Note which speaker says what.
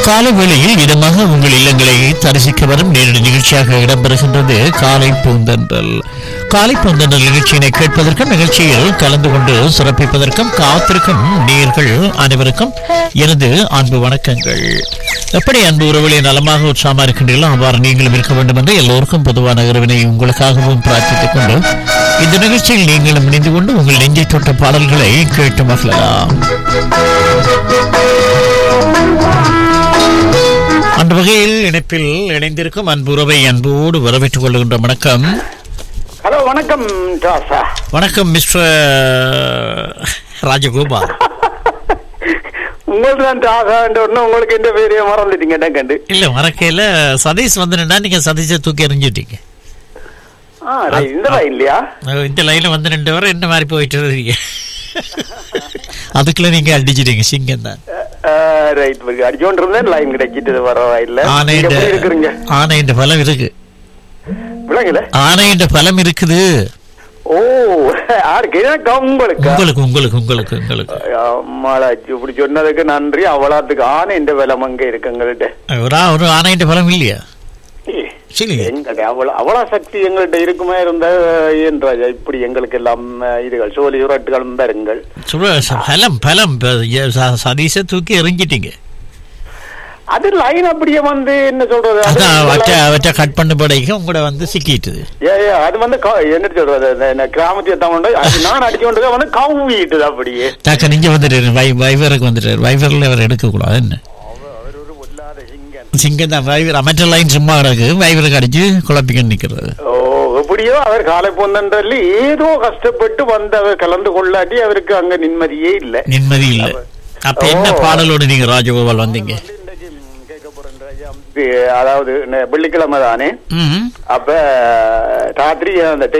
Speaker 1: காலை வேளையில் இதமாக உங்கள் இல்லங்களை தரிசிக்க வரும் நேரடி நிகழ்ச்சியாக இடம்பெறுகின்றது காலை பூந்தன்றல் காலை பூந்தன்றல் நிகழ்ச்சியினை கேட்பதற்கும் நிகழ்ச்சியில் கலந்து கொண்டு சிறப்பிப்பதற்கும் காத்திருக்கும் நேர்கள் அனைவருக்கும் எனது அன்பு வணக்கங்கள் எப்படி அன்பு உறவுகளை நலமாக உற்சாகமாக இருக்கின்றீர்களோ அவ்வாறு நீங்களும் இருக்க வேண்டும் என்று எல்லோருக்கும் பொதுவான இறைவனை உங்களுக்காகவும் பிரார்த்தித்துக் கொண்டு இந்த நிகழ்ச்சியில் நீங்களும் இணைந்து கொண்டு உங்கள் நெஞ்சை தொட்ட பாடல்களை கேட்டு மகிழலாம் அந்த வகையில் இணைப்பில் இணைந்திருக்கும் அன்புறவை அன்போடு வரவேற்றுக் கொள்கின்ற வணக்கம்
Speaker 2: ஹலோ வணக்கம் ராசா
Speaker 1: வணக்கம் மிஸ்டர் ராஜகோபால்
Speaker 2: உங்களுக்கு தான் ராசா ஒன்று உங்களுக்கு எந்த பேரையே மறந்துட்டீங்க என்ன கண்டு
Speaker 1: இல்ல மறக்கையில சதீஷ் வந்து நீங்க சதீஷை தூக்கி எறிஞ்சிட்டீங்க
Speaker 2: ஆ ரைட், இந்த லைன் இல்லையா
Speaker 1: அஹ் இந்த லைன்ல வந்து ரெண்டு பேரும் என்ன மாதிரி போயிட்டு இருக்கீங்க அதுக்குள்ள நீங்க அடிச்சிட்டீங்க சிங்கம் தான்
Speaker 2: ரைட் அடிச்சோண்டு இருந்தேன் லைன் கிடைச்சிட்டு பரவாயில்ல
Speaker 1: ஆனை
Speaker 2: நீங்க எப்படி இருக்கிறீங்க
Speaker 1: ஆனைன்ற பலம் இருக்கு
Speaker 2: விளங்கல
Speaker 1: ஆனைன்ற பலம் இருக்குது
Speaker 2: ஓ யாருக்கு எனக்கு உங்களுக்கு
Speaker 1: உங்களுக்கு உங்களுக்கு உங்களுக்கு உங்களுக்கு
Speaker 2: அம்மாளாச்சு இப்படி சொன்னதுக்கு நன்றி அவ்வளோத்துக்கு ஆனை இந்த விலம் அங்க இருக்கு எங்கள்கிட்ட
Speaker 1: ஒரு ஆ- ஒரு ஆனைன்ற பலம் இல்லையா சரி
Speaker 2: எங்கள்கிட்ட அவ்வளோ அவ்வளோ சக்தி எங்கள்கிட்ட இருக்குமே இருந்த ஏன் ராஜா இப்படி எங்களுக்கு எல்லாம் அஹ், இதுகள் சோழி உரட்டுகளும் பெறுங்கள்
Speaker 1: சொல்ற ச- பலம் பலம் இப்ப ஏ- ச- சதீஷை தூக்கி எறிஞ்சிட்டீங்க
Speaker 2: அது லைன் அப்படியே வந்து என்ன சொல்றது அது
Speaker 1: அதான்
Speaker 2: இந்த
Speaker 1: அவற்றை
Speaker 2: line-
Speaker 1: அவற்றை கட் பண்ண படைக்கு உங்களோட வந்து சிக்கிட்டுது
Speaker 2: ஏ, ஏ, அது வந்து க- என்ன சொல்றது அது என்ன கிராமத்திய தமிழ் அது நான் அடிச்சு கொண்டு வந்து கவ்விட்டுது அப்படியே
Speaker 1: தாக்க நீங்க வந்துட்டாரு வை வைவருக்கு வந்துட்டாரு வைவரில் அவர் எடுக்கக்கூடாது என்ன
Speaker 2: அவர் ஒரு பொல்லாத சிங்கன்
Speaker 1: சிங்கம் தான் வைவர் மற்ற லைன் சும்மா கிடக்கு வைவருக்கு அடிச்சு குழப்பிக்க நிக்கிறது
Speaker 2: ஓ எப்படியோ அவர் காலை போந்தன்றி ஏதோ கஷ்டப்பட்டு வந்து அவர் கலந்து கொள்ளாட்டி அவருக்கு அங்க நிம்மதியே இல்ல
Speaker 1: நிம்மதி இல்லை அப்ப என்ன
Speaker 2: ஓ.
Speaker 1: பாடலோடு நீங்க ராஜகோபால் வந்தீங்க
Speaker 2: இன்றைக்கு, ம், கேட்க போறேன் ராஜா. இது, அதாவது நெ- வெள்ளிக்கிழமை தானே
Speaker 1: ம்
Speaker 2: அப்ப ராத்திரி அந்த